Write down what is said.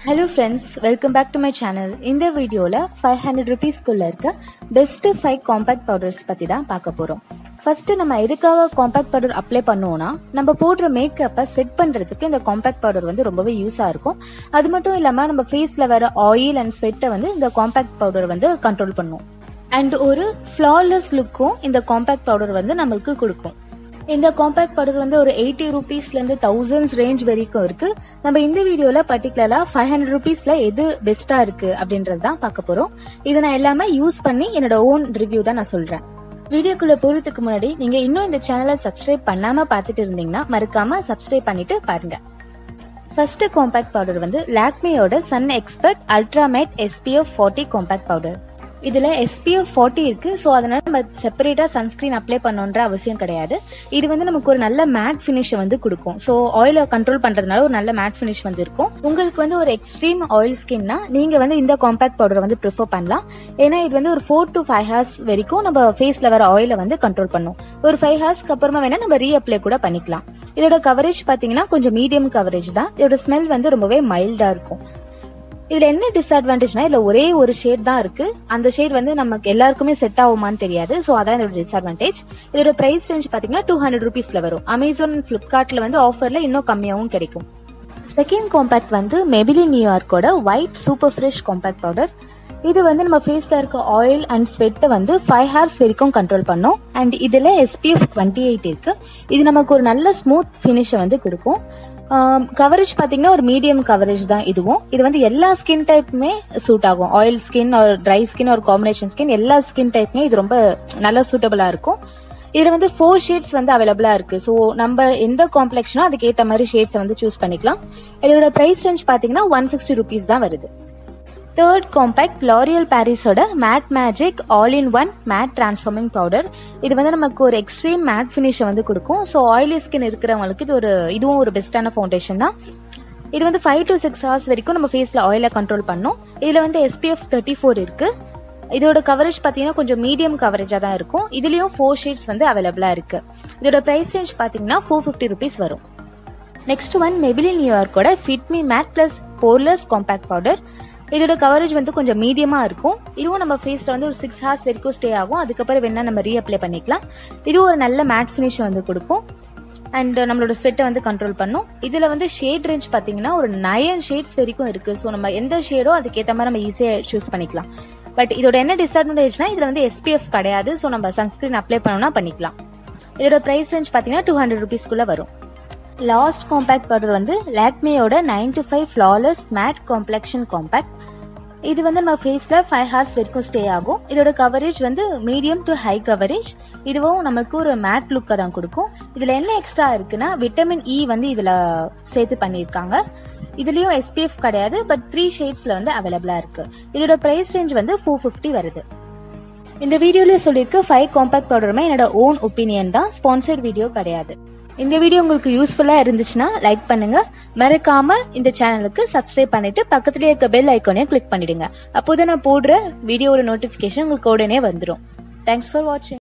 hello friends welcome back to my channel இந்த வீடியோவில் five hundred ருபீஸ்க்குள்ளே இருக்க பெஸ்ட்டு ஃபைவ் காம்பேக்ட் பவுடர்ஸ் பற்றி தான் பார்க்க போகிறோம் ஃபர்ஸ்ட்டு நம்ம எதுக்காக காம்பேக்ட் பவுடர் அப்ளை பண்ணுவோம்னா நம்ம போடுற மேக்கப்பை செட் பண்ணுறதுக்கு இந்த காம்பேக்ட் பவுடர் வந்து ரொம்பவே யூஸாக இருக்கும் அது மட்டும் இல்லாமல் நம்ம ஃபேஸில் வர ஆயில் அண்ட் ஸ்வெட்டை வந்து இந்த காம்பேக்ட் பவுடர் வந்து கண்ட்ரோல் பண்ணும் அண்ட் ஒரு ஃப்ளாலெஸ் லுக்கும் இந்த காம்பேக்ட் பவுடர் வந்து நம்மளுக்கு கொடுக்கும் இந்த காம்பேக்ட் பவுடர் வந்து ஒரு எயிட்டி ருபீஸ்லேருந்து தௌசண்ட்ஸ் ரேஞ்ச் வரைக்கும் இருக்கு நம்ம இந்த வீடியோவில் பர்டிகுலராக ஃபைவ் ஹண்ட்ரட் ருபீஸில் எது பெஸ்ட்டாக இருக்கு அப்படின்றது தான் பார்க்க போகிறோம் இதை நான் எல்லாமே யூஸ் பண்ணி என்னோட ஓன் ரிவ்யூ தான் நான் சொல்கிறேன் வீடியோக்குள்ள போறதுக்கு முன்னாடி நீங்க இன்னும் இந்த சேனலை சப்ஸ்கிரைப் பண்ணாம பார்த்துட்டு இருந்தீங்கன்னா மறக்காம சப்ஸ்கிரைப் பண்ணிட்டு பாருங்க ஃபர்ஸ்ட் காம்பேக்ட் பவுடர் வந்து லாக்மியோட sun expert ultra matte SPF forty compact powder இதுல எஸ்பிஎஃப் ஃபார்ட்டி இருக்கு ஸோ அதனால நம்ம செப்பரேட்டா சன்ஸ்கிரீன் அப்ளை பண்ணணுன்ற அவசியம் கிடையாது இது வந்து நமக்கு ஒரு நல்ல மேட் ஃபினிஷை வந்து கொடுக்கும் ஸோ ஆயிலை கண்ட்ரோல் பண்றதுனால ஒரு நல்ல மேட் ஃபினிஷ் வந்து இருக்கும் உங்களுக்கு வந்து ஒரு எக்ஸ்ட்ரீம் ஆயில் ஸ்கின்னா நீங்க வந்து இந்த காம்பேக்ட் பவுடர் வந்து ப்ரிஃபர் பண்ணலாம் ஏன்னா இது வந்து ஒரு ஃபோர் டு ஃபைவ் ஹவர்ஸ் வரைக்கும் நம்ம ஃபேஸ்ல வர ஆயிலை வந்து கண்ட்ரோல் பண்ணும் ஒரு ஃபைவ் ஹவர்ஸ்க்கு அப்புறமா வேணா நம்ம ரீஅப்ளை கூட பண்ணிக்கலாம் இதோட கவரேஜ் பாத்தீங்கன்னா கொஞ்சம் மீடியம் கவரேஜ் தான் இதோட ஸ்மெல் வந்து ரொம்பவே மைல்டா இருக்கும் இதுல என்ன டிஸ்அட்வான்டேஜ்னா இதுல ஒரே ஒரு ஷேட் தான் இருக்கு அந்த ஷேட் வந்து நமக்கு எல்லாருக்குமே செட் ஆகுமான்னு தெரியாது ஸோ அதான் இதோட டிஸ்அட்வான்டேஜ் இதோட பிரைஸ் ரேஞ்ச் பாத்தீங்கன்னா டூ ஹண்ட்ரட் ருபீஸ்ல வரும் அமேசான் பிளிப்கார்ட்ல வந்து ஆஃபர்ல இன்னும் கம்மியாகவும் கிடைக்கும் செகண்ட் காம்பேக்ட் வந்து மெபிலி நியூயார்க்கோட white super fresh compact powder இது வந்து நம்ம ஃபேஸ்ல இருக்க ஆயில் அண்ட் ஸ்வெட்டை வந்து ஃபைவ் ஹார்ஸ் வரைக்கும் கண்ட்ரோல் பண்ணும் அண்ட் இதுல எஸ்பிஎஃப் டுவெண்ட்டி எயிட் இருக்கு இது நமக்கு ஒரு நல்ல ஸ்மூத் ஃபினிஷை வந்து கொடுக்கும் கவரேஜ் பாத்தீங்கன்னா ஒரு மீடியம் கவரேஜ் தான் இதுவும் இது வந்து எல்லா ஸ்கின் டைப்புமே சூட் ஆகும் ஆயில் ஸ்கின் ஒரு ட்ரை ஸ்கின் ஒரு காம்பினேஷன் ஸ்கின் எல்லா ஸ்கின் டைப்புமே இது ரொம்ப நல்லா சூட்டபிளா இருக்கும் இதுல வந்து ஃபோர் ஷேட்ஸ் வந்து அவைலபிளா இருக்கு ஸோ நம்ம எந்த காம்ப்ளெக்ஷனோ அதுக்கு ஏத்த மாதிரி ஷேட்ஸ் வந்து சூஸ் பண்ணிக்கலாம் இதோட பிரைஸ் ரேஞ்ச் பாத்தீங்கன்னா ஒன் சிக்ஸ்டி ருபீஸ் தான் வருது தேர்ட் காம்பேக்ட் லாரியல் பாரிஸோட matte magic all in one matte transforming powder இது வந்து நமக்கு ஒரு எக்ஸ்ட்ரீம் மேட் ஃபினிஷை வந்து கொடுக்கும் ஸோ ஆயிலி ஸ்கின் இருக்கிறவங்களுக்கு இது ஒரு இதுவும் ஒரு பெஸ்டான ஃபவுண்டேஷன் தான் இது வந்து ஃபைவ் டு சிக்ஸ் ஹவர்ஸ் வரைக்கும் நம்ம ஃபேஸ்ல ஆயிலை கண்ட்ரோல் பண்ணும் இதுல வந்து எஸ்பிஎஃப் தேர்ட்டி ஃபோர் இருக்கு இதோட கவரேஜ் பார்த்தீங்கன்னா கொஞ்சம் மீடியம் கவரேஜாக தான் இருக்கும் இதுலயும் ஃபோர் ஷேட்ஸ் வந்து அவைலபிளா இருக்கு இதோட பிரைஸ் ரேஞ்ச் பார்த்தீங்கன்னா ஃபோர் ஃபிஃப்டி ருபீஸ் வரும் நெக்ஸ்ட் ஒன் மெபிலி நியூயார்க்கோட fit me matte plus poreless compact powder இதோட கவரேஜ் வந்து கொஞ்சம் மீடியமா இருக்கும் இதுவும் நம்ம ஃபேஸ்ல வந்து ஒரு சிக்ஸ் ஹவர்ஸ் வரைக்கும் ஸ்டே ஆகும் அதுக்கப்புறம் வேணா நம்ம ரீஅப்ளை பண்ணிக்கலாம் இதுவும் ஒரு நல்ல மேட் ஃபினிஷ் வந்து கொடுக்கும் அண்ட் நம்மளோட ஸ்வெட்டை வந்து கண்ட்ரோல் பண்ணும் இதுல வந்து ஷேட் ரேஞ்ச் பாத்தீங்கன்னா ஒரு நயன் ஷேட்ஸ் வரைக்கும் இருக்கு ஸோ நம்ம எந்த ஷேடோ அதுக்கேற்ற மாதிரி நம்ம ஈஸியா சூஸ் பண்ணிக்கலாம் பட் இதோட என்ன டிஸ்அட்வான்டேஜ்னா இதுல வந்து எஸ்பிஎஃப் கிடையாது ஸோ நம்ம சன்ஸ்கிரீன் அப்ளை பண்ணோம்னா பண்ணிக்கலாம் இதோட பிரைஸ் ரேஞ்ச் பாத்தீங்கன்னா டூ ஹண்ட்ரட் ருபீஸ்க்குள்ள வரும் லாஸ்ட் காம்பேக்ட் பவுடர் வந்து லாக்மியோட nine to five flawless matte complexion compact இது வந்து நம்ம ஃபேஸ்ல ஃபைவ் ஹார்ஸ் வரைக்கும் ஸ்டே ஆகும் இதோட கவரேஜ் வந்து மீடியம் டு ஹை கவரேஜ் இதுவும் நமக்கு ஒரு மேட் லுக்கை தான் கொடுக்கும் இதுல என்ன எக்ஸ்ட்ரா இருக்குன்னா விட்டமின் இ வந்து இதுல சேர்த்து பண்ணியிருக்காங்க இதுலயும் எஸ்பிஎஃப் கிடையாது பட் த்ரீ ஷேட்ஸ்ல வந்து அவைலபிளா இருக்கு இதோட பிரைஸ் ரேஞ்ச் வந்து ஃபோர் ஃபிஃப்டி வருது இந்த வீடியோல சொல்லியிருக்க ஃபைவ் காம்பேக்ட் பவுடருமே என்னோட ஓன் ஒப்பீனியன் தான் ஸ்பான்சர்ட் வீடியோ கிடையாது இந்த வீடியோ உங்களுக்கு யூஸ்ஃபுல்லா இருந்துச்சுன்னா லைக் பண்ணுங்க மறக்காம இந்த சேனலுக்கு சப்ஸ்கிரைப் பண்ணிட்டு பக்கத்துலயே இருக்க பெல் ஐக்கானையும் கிளிக் பண்ணிடுங்க அப்போதான் நான் போடுற வீடியோட நோட்டிபிகேஷன் உங்களுக்கு உடனே வந்துடும் தேங்க்ஸ் ஃபார் வாட்சிங்